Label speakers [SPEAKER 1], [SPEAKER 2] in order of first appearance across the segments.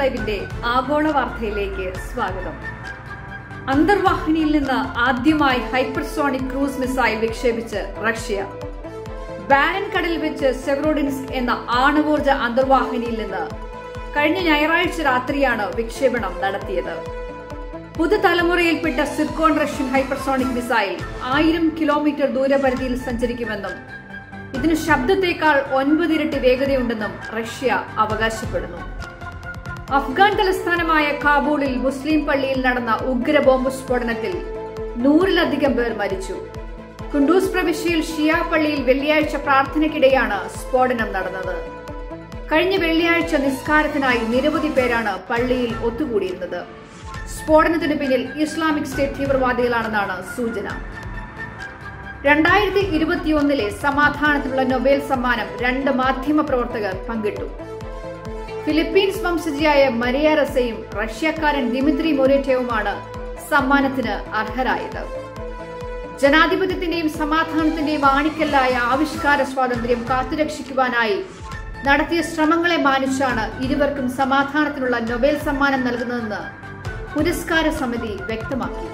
[SPEAKER 1] ലൈവിന്റെ ആഗോള വാർത്തയിലേക്ക് സ്വാഗതം അന്തർവാഹിനിയിൽ നിന്ന് ആദ്യമായി ഹൈപ്പർസോണിക് ക്രൂസ് മിസൈൽ വിക്ഷേപിച്ച് റഷ്യ ബാരൻ കടലിൽ വെച്ച് സെവറോഡിൻസ് എന്ന ആണവോർജ അന്തർവാഹിനിയിൽ നിന്ന് കഴിഞ്ഞ ഞായറാഴ്ച രാത്രിയാണ് വിക്ഷേപണം നടത്തിയത് പുതുതലമുറയിൽപ്പെട്ട സിർക്കോൺ റഷ്യൻ ഹൈപ്പർസോണിക് മിസൈൽ ആയിരം കിലോമീറ്റർ ദൂരപരിധിയിൽ സഞ്ചരിക്കുമെന്നും ഇതിന് ശബ്ദത്തേക്കാൾ ഒൻപതിരട്ടി വേഗതയുണ്ടെന്നും റഷ്യ അവകാശപ്പെടുന്നു അഫ്ഗാൻ തലസ്ഥാനമായ കാബൂളിൽ മുസ്ലിം പള്ളിയിൽ നടന്ന ഉഗ്ര ബോംബ് സ്ഫോടനത്തിൽ നൂറിലധികം പേർ മരിച്ചു കുണ്ടൂസ് പ്രവിശ്യയിൽ ഷിയ പള്ളിയിൽ വെള്ളിയാഴ്ച പ്രാർത്ഥനയ്ക്കിടെയാണ് സ്ഫോടനം നടന്നത് കഴിഞ്ഞ വെള്ളിയാഴ്ച നിസ്കാരത്തിനായി നിരവധി പേരാണ് പള്ളിയിൽ ഒത്തുകൂടിയിരുന്നത് സ്ഫോടനത്തിന് പിന്നിൽ ഇസ്ലാമിക് സ്റ്റേറ്റ് തീവ്രവാദികളാണെന്നാണ് സൂചന രണ്ടായിരത്തി ഇരുപത്തിയൊന്നിലെ സമാധാനത്തിനുള്ള നൊബേൽ സമ്മാനം രണ്ട് മാധ്യമ പ്രവർത്തകർ പങ്കിട്ടു ഫിലിപ്പീൻസ് വംശജിയായ മരിയ റസയും റഷ്യക്കാരൻ ദിമിത്രി മൊരേറ്റയുമാണ് സമ്മാനത്തിന് അർഹരായത് ജനാധിപത്യത്തിന്റെയും സമാധാനത്തിന്റെയും ആണിക്കല്ലായ ആവിഷ്കാര സ്വാതന്ത്ര്യം കാത്തുരക്ഷിക്കുവാനായി നടത്തിയ ശ്രമങ്ങളെ മാനിച്ചാണ് ഇരുവർക്കും സമാധാനത്തിനുള്ള നൊബേൽ സമ്മാനം നൽകുന്നതെന്ന് പുരസ്കാര സമിതി വ്യക്തമാക്കി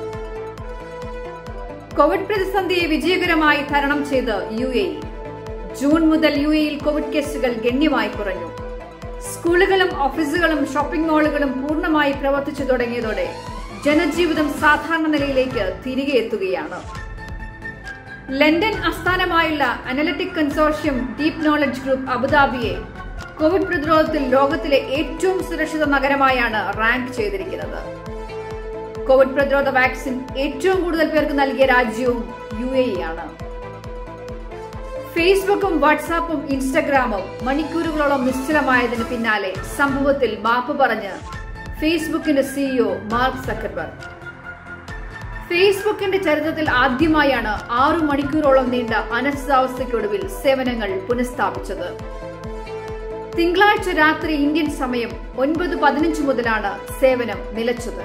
[SPEAKER 1] കോവിഡ് പ്രതിസന്ധിയെ വിജയകരമായി തരണം ചെയ്ത് യു എ ജൂൺ മുതൽ യു എയിൽ കോവിഡ് കേസുകൾ ഗണ്യമായി കുറഞ്ഞു സ്കൂളുകളും ഓഫീസുകളും ഷോപ്പിംഗ് മാളുകളും പൂർണ്ണമായി പ്രവർത്തിച്ചു തുടങ്ങിയതോടെ ജനജീവിതം സാധാരണ നിലയിലേക്ക് തിരികെ എത്തുകയാണ് ലണ്ടൻ ആസ്ഥാനമായുള്ള analytic consortium Deep Knowledge Group അബുദാബിയെ കോവിഡ് പ്രതിരോധത്തിൽ ലോകത്തിലെ ഏറ്റവും സുരക്ഷിത നഗരമായാണ് റാങ്ക് ചെയ്തിരിക്കുന്നത് കോവിഡ് പ്രതിരോധ വാക്സിൻ ഏറ്റവും കൂടുതൽ പേർക്ക് നൽകിയ രാജ്യവും യു എ ആണ് ഫേസ്ബുക്കും വാട്സാപ്പും ഇൻസ്റ്റഗ്രാമും മണിക്കൂറുകളോളം നിശ്ചലമായതിന് പിന്നാലെ സംഭവത്തിൽ മാപ്പ് പറഞ്ഞ് ഫേസ്ബുക്കിന്റെ സിഇഒ മാർക്ക് സക്കർബർഗ് ഫേസ്ബുക്കിന്റെ ചരിത്രത്തിൽ ആദ്യമായാണ് ആറു മണിക്കൂറോളം നീണ്ട അനിശ്ചിതാവസ്ഥയ്ക്കൊടുവിൽ സേവനങ്ങൾ പുനഃസ്ഥാപിച്ചത് തിങ്കളാഴ്ച രാത്രി ഇന്ത്യൻ സമയം ഒൻപത് പതിനഞ്ച് മുതലാണ് സേവനം നിലച്ചത്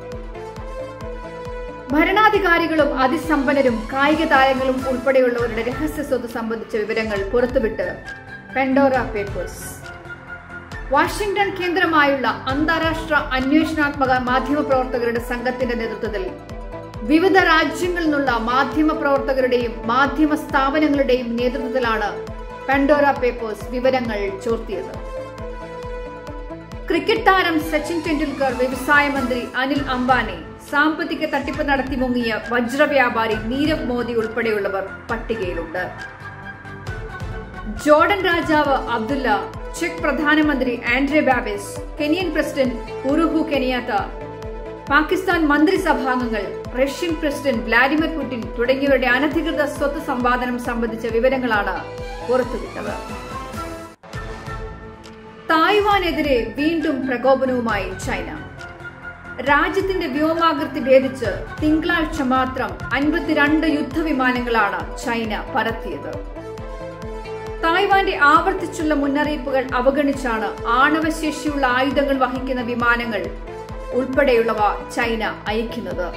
[SPEAKER 1] ഭരണാധികാരികളും അതിസമ്പന്നരും കായിക താരങ്ങളും ഉൾപ്പെടെയുള്ളവരുടെ രഹസ്യ സ്വത്ത് സംബന്ധിച്ച വിവരങ്ങൾ പുറത്തുവിട്ട് പെൻഡോറ പേപ്പേഴ്സ് വാഷിംഗ്ടൺ കേന്ദ്രമായുള്ള അന്താരാഷ്ട്ര അന്വേഷണാത്മക മാധ്യമ പ്രവർത്തകരുടെ സംഘത്തിന്റെ നേതൃത്വത്തിൽ വിവിധ രാജ്യങ്ങളിൽ നിന്നുള്ള മാധ്യമ പ്രവർത്തകരുടെയും മാധ്യമ സ്ഥാപനങ്ങളുടെയും നേതൃത്വത്തിലാണ് പെൻഡോറ പേപ്പേഴ്സ് വിവരങ്ങൾ ചോർത്തിയത് ക്രിക്കറ്റ് താരം സച്ചിൻ ടെണ്ടുൽക്കർ വ്യവസായ മന്ത്രി അനിൽ അംബാനി സാമ്പത്തിക തട്ടിപ്പ് നടത്തി മുങ്ങിയ വജ്ര വ്യാപാരി നീരവ് മോദി ഉൾപ്പെടെയുള്ളവർ പട്ടികയിലുണ്ട് ജോർഡൻ രാജാവ് അബ്ദുല്ല ചെക്ക് പ്രധാനമന്ത്രി Andrej Babis Kenyan president Uhuru Kenyatta Pakistan മന്ത്രിസഭാംഗങ്ങൾ റഷ്യൻ പ്രസിഡന്റ് വ്ളാഡിമിർ പുടിൻ തുടങ്ങിയവരുടെ അനധികൃത സ്വത്ത് സമ്പാദനം സംബന്ധിച്ച വിവരങ്ങളാണ് പുറത്തുവിട്ടത് തായ്വാനെതിരെ വീണ്ടും പ്രകോപനവുമായി ചൈന രാജ്യത്തിന്റെ വ്യോമാകൃതി ഭേദിച്ച് തിങ്കളാഴ്ച മാത്രം അൻപത്തിരണ്ട് യുദ്ധവിമാനങ്ങളാണ് ചൈന പറത്തിയത് തായ്വാന്റെ ആവർത്തിച്ചുള്ള മുന്നറിയിപ്പുകൾ അവഗണിച്ചാണ് ആണവശേഷിയുള്ള ആയുധങ്ങൾ വഹിക്കുന്ന വിമാനങ്ങൾ ഉൾപ്പെടെയുള്ളവ ചൈന അയക്കുന്നത്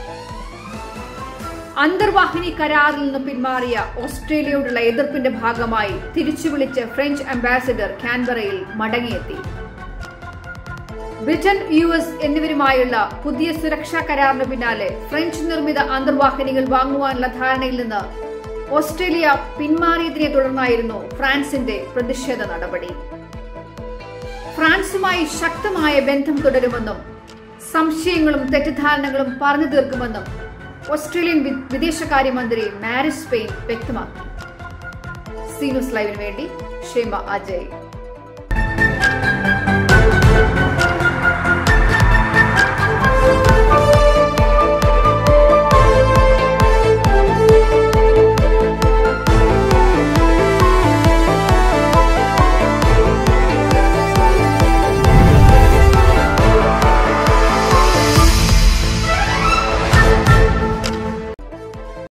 [SPEAKER 1] അന്തർവാഹിനി കരാറിൽ നിന്ന് പിന്മാറിയ ഓസ്ട്രേലിയയോടുള്ള എതിർപ്പിന്റെ ഭാഗമായി തിരിച്ചു വിളിച്ച ഫ്രഞ്ച് അംബാസിഡർ കാൻബറയിൽ മടങ്ങിയെത്തി ബ്രിട്ടൻ യു എസ് എന്നിവരുമായുള്ള പുതിയ സുരക്ഷാ കരാറിന് പിന്നാലെ ഫ്രഞ്ച് നിർമ്മിത അന്തർവാഹിനികൾ വാങ്ങുവാനുള്ള ധാരണയിൽ നിന്ന് ഓസ്ട്രേലിയ പിന്മാറിയതിനെ തുടർന്നായിരുന്നു ഫ്രാൻസിന്റെ പ്രതിഷേധ നടപടി ഫ്രാൻസുമായി ശക്തമായ ബന്ധം തുടരുമെന്നും സംശയങ്ങളും തെറ്റിദ്ധാരണകളും പറഞ്ഞു തീർക്കുമെന്നും ഓസ്ട്രേലിയൻ വിദേശകാര്യമന്ത്രി മാരിസ് പെയിൻ വ്യക്തമാക്കി സീനൂസ് ലൈവിന് വേണ്ടി ഷേമ അജയ്